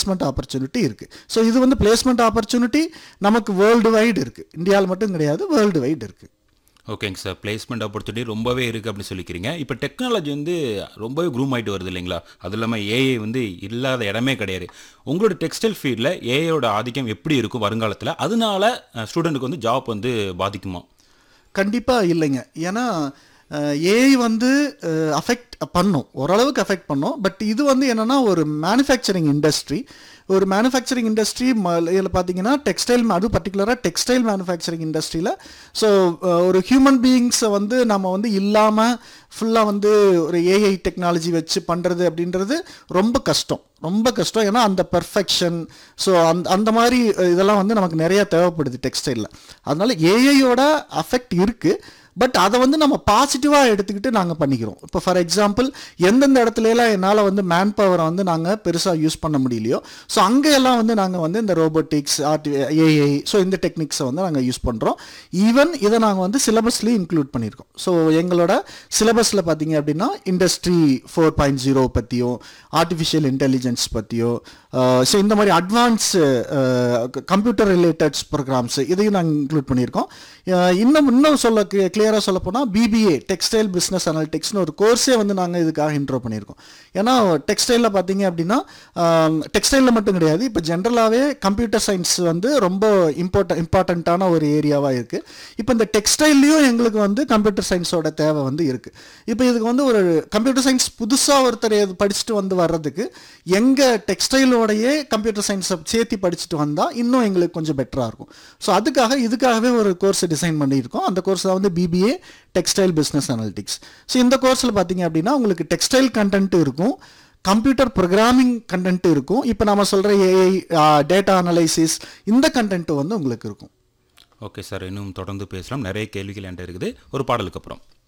placement opportunity இருக்குது so இது வந்து பிளேஸ்மெண்ட் ஆப்பர்ச்சுனிட்டி நமக்கு வேர்ல்டு வைடு இருக்குது இந்தியாவில் மட்டும் கிடையாது வேர்ல்டு வைடு இருக்குது ஓகேங்க சார் பிளேஸ்மெண்ட் ஆப்பர்ச்சுனிட்டி ரொம்பவே இருக்குது அப்படின்னு சொல்லிக்கிறீங்க இப்போ டெக்னாலஜி வந்து ரொம்பவே க்ரூம் ஆகிட்டு வருது இல்லைங்களா அது இல்லாமல் ஏஐ வந்து இல்லாத இடமே கிடையாது உங்களோட டெக்ஸ்டைல் ஃபீல்டில் ஏஐயோட ஆதிக்கம் எப்படி இருக்கும் வருங்காலத்தில் அதனால ஸ்டூடெண்ட்டுக்கு வந்து ஜாப் வந்து பாதிக்குமா கண்டிப்பாக இல்லைங்க ஏன்னா ஏஐ வந்து அஃபெக்ட் பண்ணும் ஓரளவுக்கு அஃபெக்ட் பண்ணும் பட் இது வந்து என்னென்னா ஒரு மேனுஃபேக்சரிங் இண்டஸ்ட்ரி ஒரு மேனுஃபேக்சரிங் இண்டஸ்ட்ரி இதில் பார்த்தீங்கன்னா டெக்ஸ்டைல் அது பர்டிகுலராக டெக்ஸ்டைல் மேனுஃபேக்சரிங் இண்டஸ்ட்ரியில் ஸோ ஒரு ஹியூமன் பீயிங்ஸை வந்து நம்ம வந்து இல்லாமல் ஃபுல்லாக வந்து ஒரு ஏஐ டெக்னாலஜி வச்சு பண்ணுறது அப்படின்றது ரொம்ப கஷ்டம் ரொம்ப கஷ்டம் ஏன்னா அந்த பெர்ஃபெக்ஷன் ஸோ அந்த அந்த மாதிரி இதெல்லாம் வந்து நமக்கு நிறைய தேவைப்படுது டெக்ஸ்டைலில் அதனால ஏஐயோட அஃபெக்ட் இருக்குது பட் அதை வந்து நம்ம பாசிட்டிவாக எடுத்துக்கிட்டு நாங்கள் பண்ணிக்கிறோம் இப்போ ஃபார் எக்ஸாம்பிள் எந்தெந்த இடத்துலலாம் என்னால் வந்து மேன் பவரை வந்து நாங்கள் பெருசாக யூஸ் பண்ண முடியலையோ ஸோ அங்கெல்லாம் வந்து நாங்கள் வந்து இந்த ரோபோட்டிக்ஸ் ஆர்டி ஏஐ ஸோ இந்த டெக்னிக்ஸை வந்து நாங்கள் யூஸ் பண்ணுறோம் ஈவன் இதை நாங்கள் வந்து சிலபஸ்லேயும் இன்க்ளூட் பண்ணியிருக்கோம் ஸோ எங்களோட சிலபஸில் பார்த்தீங்க அப்படின்னா இண்டஸ்ட்ரி ஃபோர் பாயிண்ட் ஜீரோ பற்றியும் ஆர்டிஃபிஷியல் இன்டெலிஜென்ஸ் பற்றியோ ஸோ இந்த மாதிரி அட்வான்ஸ் கம்ப்யூட்டர் ரிலேட்டட்ஸ் ப்ரோக்ராம்ஸ் இதையும் நாங்கள் இன்க்ளூட் பண்ணியிருக்கோம் இன்னும் இன்னும் சொல்ல கிளியராக சொல்ல போனால் பிபிஏ டெக்ஸ்டைல் பிஸ்னஸ் அனலிட்டிக்ஸ்னு ஒரு கோர்ஸே வந்து நாங்கள் இதுக்காக இன்ட்ரோ பண்ணியிருக்கோம் ஏன்னா டெக்ஸ்டைலில் பார்த்தீங்க அப்படின்னா டெக்ஸ்டைலில் மட்டும் கிடையாது இப்போ ஜென்ரலாகவே கம்ப்யூட்டர் சயின்ஸ் வந்து ரொம்ப இம்பார்ட்ட இம்பார்ட்டண்ட்டான ஒரு ஏரியாவாக இருக்குது இப்போ இந்த டெக்ஸ்டைல்லையும் எங்களுக்கு வந்து கம்ப்யூட்டர் சயின்ஸோட தேவை வந்து இருக்குது இப்போ இதுக்கு வந்து ஒரு கம்ப்யூட்டர் சயின்ஸ் புதுசாக ஒருத்தர் படிச்சுட்டு வந்து வர்றதுக்கு எங்கள் டெக்ஸ்டைலோடையே கம்ப்யூட்டர் சயின்ஸை சேர்த்து படிச்சுட்டு வந்தால் இன்னும் எங்களுக்கு கொஞ்சம் பெட்டராக இருக்கும் ஸோ அதுக்காக இதுக்காகவே ஒரு கோர்ஸ் டிசைன் பண்ணியிருக்கோம் அந்த கோர்ஸ் தான் வந்து BBA textile business analytics so இந்த கோர்ஸில் பார்த்தீங்க அப்படின்னா உங்களுக்கு டெக்ஸ்டைல் கண்டென்ட் இருக்கும் கம்ப்யூட்டர் ப்ரோக்ராமிங் கண்டென்ட் இருக்கும் இப்போ நம்ம சொல்கிற ஏஐ டேட்டா அனலைசிஸ் இந்த கண்டென்ட் வந்து உங்களுக்கு இருக்கும் ஓகே சார் இன்னும் தொடர்ந்து பேசலாம் நிறைய கேள்விகள் என்கிட்ட இருக்குது ஒரு பாடலுக்கு அப்புறம்